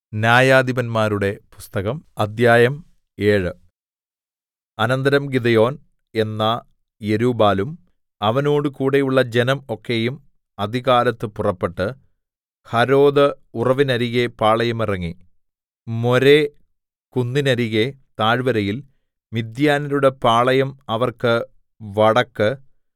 ന്യായാധിപന്മാരുടെ പുസ്തകം അദ്ധ്യായം ഏഴ് അനന്തരം ഗിദെയോൻ എന്ന യെരുബ്ബാലും അവനോട് കൂടെയുള്ള ജനം ഒക്കെയും അതികാലത്ത് പുറപ്പെട്ട് ഹരോദ് ഉറവിന്നരികെ പാളയമിറങ്ങി മോരേ കുന്നിനരികെ താഴ്വരയിൽ മിദ്യാന്യരുടെ പാളയം അവർക്ക് വടക്ക്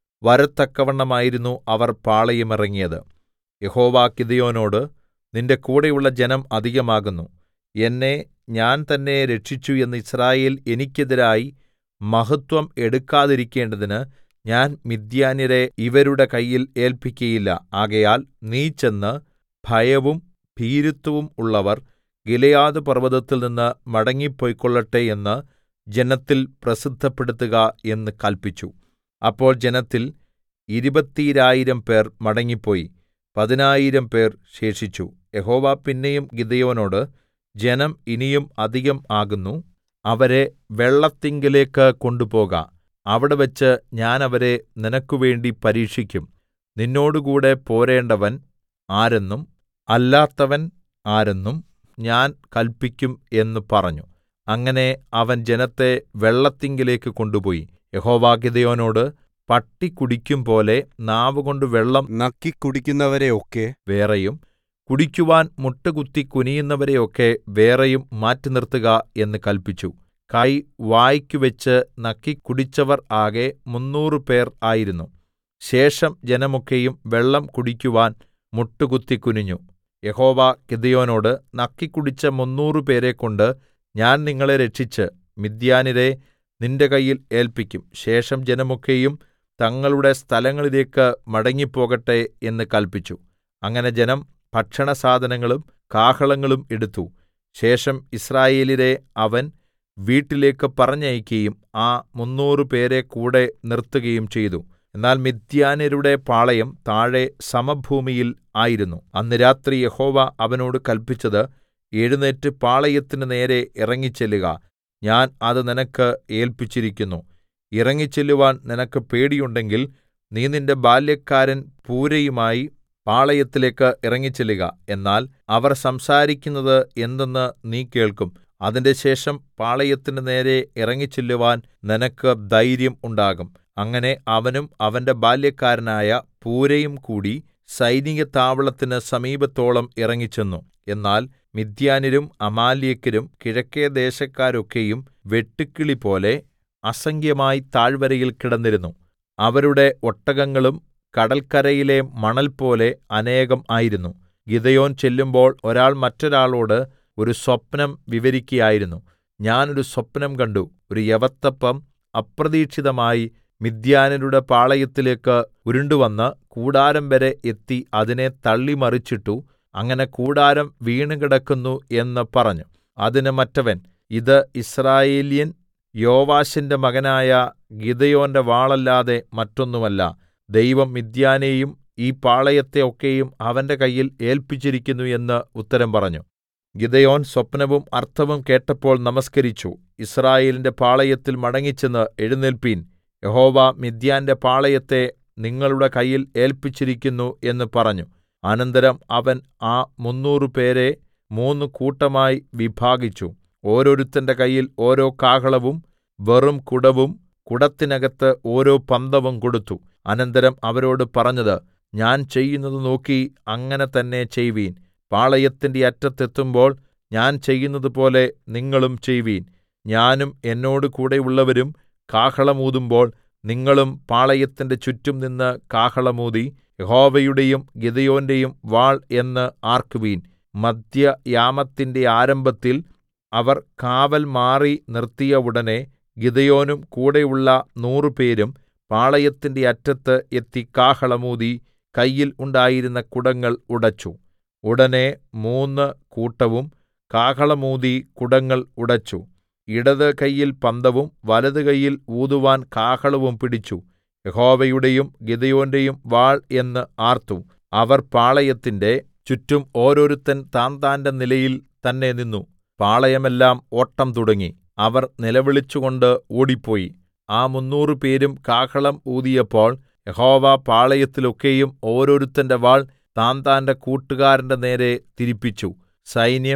വരത്തക്കവണ്ണമായിരുന്നു അവർ പാളയമിറങ്ങിയത് യഹോവ ഗിദെയോനോട് നിന്റെ കൂടെയുള്ള ജനം അധികമാകുന്നു എന്നെ ഞാൻ തന്നെ രക്ഷിച്ചു എന്ന് യിസ്രായേൽ എനിക്കെതിരായി മഹത്വം എടുക്കാതിരിക്കേണ്ടതിന് ഞാൻ മിദ്യാന്യരെ ഇവരുടെ കയ്യിൽ ഏല്പിക്കയില്ല ആകയാൽ നീ ചെന്ന് ഭയവും ഭീരുത്വവും ഉള്ളവർ ഗിലെയാദ് പർവ്വതത്തിൽ നിന്ന് മടങ്ങിപ്പൊയ്ക്കൊള്ളട്ടെ എന്ന് ജനത്തിൽ പ്രസിദ്ധപ്പെടുത്തുക എന്ന് കല്പിച്ചു അപ്പോൾ ജനത്തിൽ ഇരുപത്തീരായിരം പേർ മടങ്ങിപ്പോയി പതിനായിരം പേർ ശേഷിച്ചു യഹോവ പിന്നെയും ഗിദെയോനോട് ജനം ഇനിയും അധികം ആകുന്നു അവരെ വെള്ളത്തിങ്കലേക്ക് കൊണ്ടുപോക അവിടെവെച്ച് ഞാൻ അവരെ നിനക്കുവേണ്ടി പരീക്ഷിക്കും നിന്നോടുകൂടെ പോരേണ്ടവൻ ആരെന്നും അല്ലാത്തവൻ ആരെന്നും ഞാൻ കല്പിക്കും എന്ന് പറഞ്ഞു അങ്ങനെ അവൻ ജനത്തെ വെള്ളത്തിങ്കലേക്ക് കൊണ്ടുപോയി യഹോവ ഗിദെയോനോട് പട്ടി കുടിക്കുംപോലെ നാവുകൊണ്ട് വെള്ളം നക്കിക്കുടിക്കുന്നവരെ ഒക്കെ വേറെയും കുടിക്കുവാൻ മുട്ടുകുത്തി കുനിയുന്നവരെയൊക്കെ വേറെയും മാറ്റിനിർത്തുക എന്ന് കല്പിച്ചു കൈ വായ്ക്കു വെച്ച് നക്കി കുടിച്ചവർ ആകെ മുന്നൂറ് പേർ ആയിരുന്നു ശേഷം ജനമൊക്കെയും വെള്ളം കുടിക്കുവാൻ മുട്ടുകുത്തി കുനിഞ്ഞു യഹോവ ഗിദെയോനോട് നക്കിക്കുടിച്ച മുന്നൂറ് പേരെക്കൊണ്ട് ഞാൻ നിങ്ങളെ രക്ഷിച്ച് മിദ്യാന്യരെ നിന്റെ കയ്യിൽ ഏല്പിക്കും ശേഷം ജനമൊക്കെയും തങ്ങളുടെ സ്ഥലങ്ങളിലേക്ക് മടങ്ങിപ്പോകട്ടെ എന്ന് കല്പിച്ചു അങ്ങനെ ജനം ഭക്ഷണസാധനങ്ങളും കാഹളങ്ങളും എടുത്തു ശേഷം യിസ്രായേല്യരെ അവൻ വീട്ടിലേക്ക് പറഞ്ഞയക്കയും ആ മുന്നൂറ് പേരെ കൂടെ നിർത്തുകയും ചെയ്തു എന്നാൽ മിദ്യാന്യരുടെ പാളയം താഴെ സമഭൂമിയിൽ ആയിരുന്നു അന്ന് രാത്രി യഹോവ അവനോട് കല്പിച്ചത് എഴുന്നേറ്റ് പാളയത്തിന് നേരെ ഇറങ്ങിച്ചെല്ലുക ഞാൻ അത് നിനക്ക് ഏല്പിച്ചിരിക്കുന്നു ഇറങ്ങിച്ചെല്ലുവാൻ നിനക്ക് പേടിയുണ്ടെങ്കിൽ നീ നിന്റെ ബാല്യക്കാരൻ പൂരയുമായി പാളയത്തിലേക്ക് ഇറങ്ങിച്ചെല്ലുക എന്നാൽ അവർ സംസാരിക്കുന്നത് എന്തെന്ന് നീ കേൾക്കും അതിൻറെശേഷം പാളയത്തിന് നേരെ ഇറങ്ങിച്ചെല്ലുവാൻ നിനക്ക് ധൈര്യം ഉണ്ടാകും അങ്ങനെ അവനും അവന്റെ ബാല്യക്കാരനായ പൂരയും കൂടി സൈനിക താവളത്തിന് സമീപത്തോളം ഇറങ്ങിച്ചെന്നു എന്നാൽ മിദ്യാന്യരും അമാലേക്യരും കിഴക്കെ ദേശക്കാരൊക്കെയും വെട്ടുക്കിളിപോലെ അസംഖ്യമായി താഴ്വരയിൽ കിടന്നിരുന്നു അവരുടെ ഒട്ടകങ്ങളും കടൽക്കരയിലെ മണൽപോലെ അനേകം ആയിരുന്നു ഗിദെയോൻ ചെല്ലുമ്പോൾ ഒരാൾ മറ്റൊരാളോട് ഒരു സ്വപ്നം വിവരിക്കയായിരുന്നു ഞാൻ ഒരു സ്വപ്നം കണ്ടു ഒരു യവത്തപ്പം അപ്രതീക്ഷിതമായി മിദ്യാന്യരുടെ പാളയത്തിലേക്ക് ഉരുണ്ടുവന്ന് കൂടാരം വരെ എത്തി അതിനെ തള്ളിമറിച്ചിട്ടു അങ്ങനെ കൂടാരം വീണുകിടക്കുന്നു എന്ന് പറഞ്ഞു അതിന് മറ്റവൻ ഇത് യിസ്രായേല്യൻ യോവാശിന്റെ മകനായ ഗിദെയോന്റെ വാളല്ലാതെ മറ്റൊന്നുമല്ല ദൈവം മിദ്യാനെയും ഈ പാളയത്തെ ഒക്കെയും അവന്റെ കയ്യിൽ ഏല്പിച്ചിരിക്കുന്നു എന്ന് ഉത്തരം പറഞ്ഞു ഗിദെയോൻ സ്വപ്നവും അർത്ഥവും കേട്ടപ്പോൾ നമസ്കരിച്ചു യിസ്രായേലിന്റെ പാളയത്തിൽ മടങ്ങിച്ചെന്ന് എഴുന്നേൽപ്പീൻ യഹോവ മിദ്യാന്റെ പാളയത്തെ നിങ്ങളുടെ കയ്യിൽ ഏല്പിച്ചിരിക്കുന്നു എന്ന് പറഞ്ഞു അനന്തരം അവൻ ആ മുന്നൂറ് പേരെ മൂന്ന് കൂട്ടമായി വിഭാഗിച്ചു ഓരോരുത്തന്റെ കയ്യിൽ ഓരോ കാഹളവും വെറും കുടവും കുടത്തിനകത്ത് ഓരോ പന്തവും കൊടുത്തു അനന്തരം അവരോട് പറഞ്ഞത് ഞാൻ ചെയ്യുന്നത് നോക്കി അങ്ങനെ തന്നെ ചെയ്വീൻ പാളയത്തിന്റെ അറ്റത്തെത്തുമ്പോൾ ഞാൻ ചെയ്യുന്നതുപോലെ നിങ്ങളും ചെയ്വീൻ ഞാനും എന്നോട് കൂടെയുള്ളവരും കാഹളമൂതുമ്പോൾ നിങ്ങളും പാളയത്തിന്റെ ചുറ്റും നിന്ന് കാഹളമൂതി യഹോവയുടെയും ഗിദെയോന്റെയും വാൾ എന്ന് ആർക്കുവീൻ മധ്യയാമത്തിന്റെ ആരംഭത്തിൽ അവർ കാവൽ മാറി നിർത്തിയ ഉടനെ ഗിദെയോനും കൂടെയുള്ള നൂറുപേരും പാളയത്തിന്റെ അറ്റത്ത് എത്തി കാഹളമൂതി കയ്യിൽ ഉണ്ടായിരുന്ന കുടങ്ങൾ ഉടച്ചു ഉടനെ മൂന്ന് കൂട്ടവും കാഹളമൂതി കുടങ്ങൾ ഉടച്ചു ഇടത് കയ്യിൽ പന്തവും വലത് കയ്യിൽ ഊതുവാൻ കാഹളവും പിടിച്ചു യഹോവയുടെയും ഗിദെയോന്റെയും വാൾ എന്ന് ആർത്തു അവർ പാളയത്തിന്റെ ചുറ്റും ഓരോരുത്തൻ താന്താന്റെ നിലയിൽ തന്നെ നിന്നു പാളയമെല്ലാം ഓട്ടം തുടങ്ങി അവർ നിലവിളിച്ചുകൊണ്ട് ഓടിപ്പോയി ആ മുന്നൂറ് പേരും കാഹളം ഊതിയപ്പോൾ യഹോവ പാളയത്തിലൊക്കെയും ഓരോരുത്തന്റെ വാൾ താന്താന്റെ കൂട്ടുകാരന്റെ നേരെ തിരിപ്പിച്ചു സൈന്യം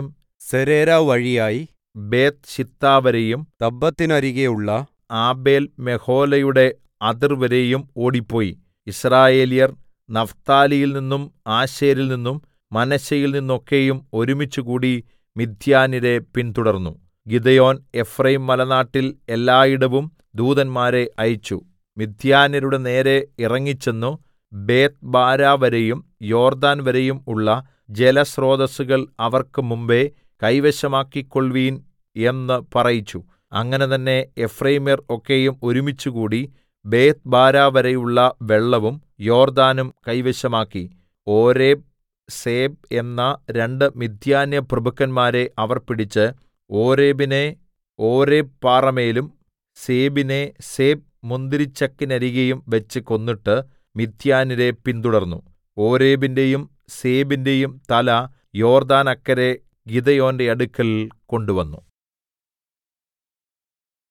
സെരേര വഴിയായി ബേത്ത് ശിത്താവരെയും തബ്ബത്തിനരികെയുള്ള ആബേൽ മെഹോലയുടെ അതിർവരെയും ഓടിപ്പോയി യിസ്രായേല്യർ നഫ്താലിയിൽ നിന്നും ആശേരിൽ നിന്നും മനശ്ശെയിൽ നിന്നൊക്കെയും ഒരുമിച്ചുകൂടി മിദ്യാന്യരെ പിന്തുടർന്നു ഗിദെയോൻ എഫ്രയീം മലനാട്ടിൽ എല്ലായിടവും ദൂതന്മാരെ അയച്ചു മിദ്യാന്യരുടെ നേരെ ഇറങ്ങിച്ചെന്നു ബേത്ത്ബാര വരെയും യോർദ്ദാൻ വരെയും ഉള്ള ജലസ്രോതസ്സുകൾ അവർക്ക് മുമ്പെ കൈവശമാക്കിക്കൊൾവീൻ എന്ന് പറയിച്ചു അങ്ങനെ തന്നെ എഫ്രയീമ്യർ ഒക്കെയും ഒരുമിച്ചുകൂടി ബേത്ത്ബാര വരെയുള്ള വെള്ളവും യോർദ്ദാനും കൈവശമാക്കി ഓരേബ് സേബ് എന്ന രണ്ട് മിദ്യാന്യ പ്രഭുക്കന്മാരെ അവർ പിടിച്ച് ഓരേബിനെ ഓരേബ് പാറമേലും സേബിനെ സേബ് മുന്തിരിച്ചക്കിനരികെയും വെച്ച് കൊന്നിട്ട് മിദ്യാന്യരെ പിന്തുടർന്നു ഓരേബിന്റെയും സേബിന്റെയും തല യോർദ്ദാനക്കരെ ഗിദെയോന്റെ അടുക്കൽ കൊണ്ടുവന്നു